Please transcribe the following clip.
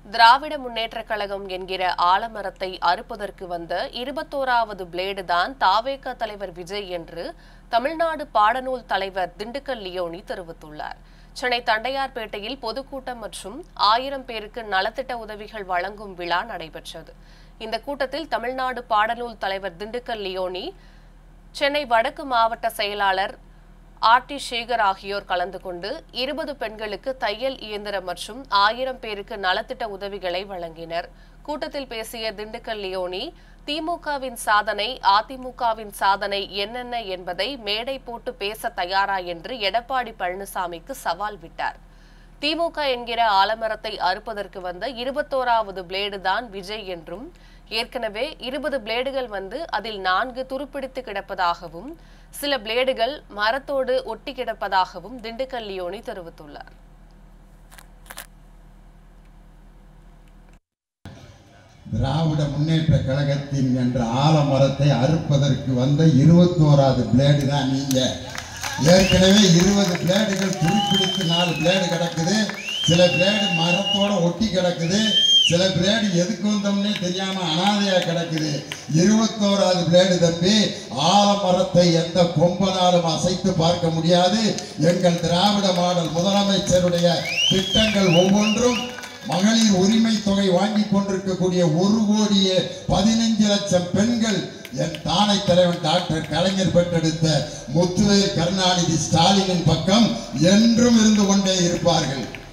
திராவிட முன்னேற்றக் கழகம் என்கிற ஆலமரத்தை அறுப்பதற்கு வந்த இருபத்தோராவது பிளேடு தான் தாவேக தலைவர் விஜய் என்று தமிழ்நாடு பாடநூல் தலைவர் திண்டுக்கல் லியோனி தெரிவித்துள்ளார் சென்னை தண்டையார்பேட்டையில் பொதுக்கூட்டம் மற்றும் ஆயிரம் பேருக்கு நலத்திட்ட உதவிகள் வழங்கும் விழா நடைபெற்றது இந்த கூட்டத்தில் தமிழ்நாடு பாடநூல் தலைவர் திண்டுக்கல் லியோனி சென்னை வடக்கு மாவட்ட செயலாளர் ஆர் டி சேகர் ஆகியோர் கலந்து கொண்டு இருபது பெண்களுக்கு தையல் இயந்திரம் மற்றும் ஆயிரம் பேருக்கு நலத்திட்ட உதவிகளை வழங்கினர் கூட்டத்தில் பேசிய திண்டுக்கல் லியோனி திமுகவின் சாதனை அதிமுகவின் சாதனை என்னென்ன என்பதை மேடை போட்டு பேச தயாரா என்று எடப்பாடி பழனிசாமிக்கு சவால் விட்டார் திமுக என்கிற ஆலமரத்தை அறுப்பதற்கு வந்த இருபத்தோராவது பிளேடு தான் விஜய் என்றும் ஏற்கனவே இருபது பிளேடுகள் வந்து அதில் நான்கு துருப்பிடித்து கிடப்பதாகவும் சில பிளேடுகள் மரத்தோடு ஒட்டி கிடப்பதாகவும் திண்டுக்கல் லியோனி தெரிவித்துள்ளார் திராவிட முன்னேற்ற கழகத்தின் என்ற ஆலமரத்தை அறுப்பதற்கு வந்த இருபத்தோராது பிளேடு தான் நீங்க ஏற்கனவே இருபது பிளேடுகள் துருப்பிடித்து நாலு பிளேடு கிடக்குது சில பிளேடு மரத்தோட ஒட்டி கிடக்குது சில பிளேடு எதுக்கு வந்தோம்னே தெரியாம அனாதையா கிடக்குது இருபத்தோராது பிளேடு தம்பி ஆலமரத்தை எந்த கொம்பனாலும் அசைத்து பார்க்க முடியாது எங்கள் திராவிட மாடல் முதலமைச்சருடைய திட்டங்கள் ஒவ்வொன்றும் மகளிர் உரிமை தொகை வாங்கி கொண்டிருக்கக்கூடிய ஒரு கோடியே பதினைஞ்சு லட்சம் பெண்கள் என் தானை தலைவன் டாக்டர் கலைஞர் பெற்றெடுத்த முத்துவேல் கருணாநிதி ஸ்டாலினின் பக்கம் என்றும் இருந்து கொண்டே இருப்பார்கள்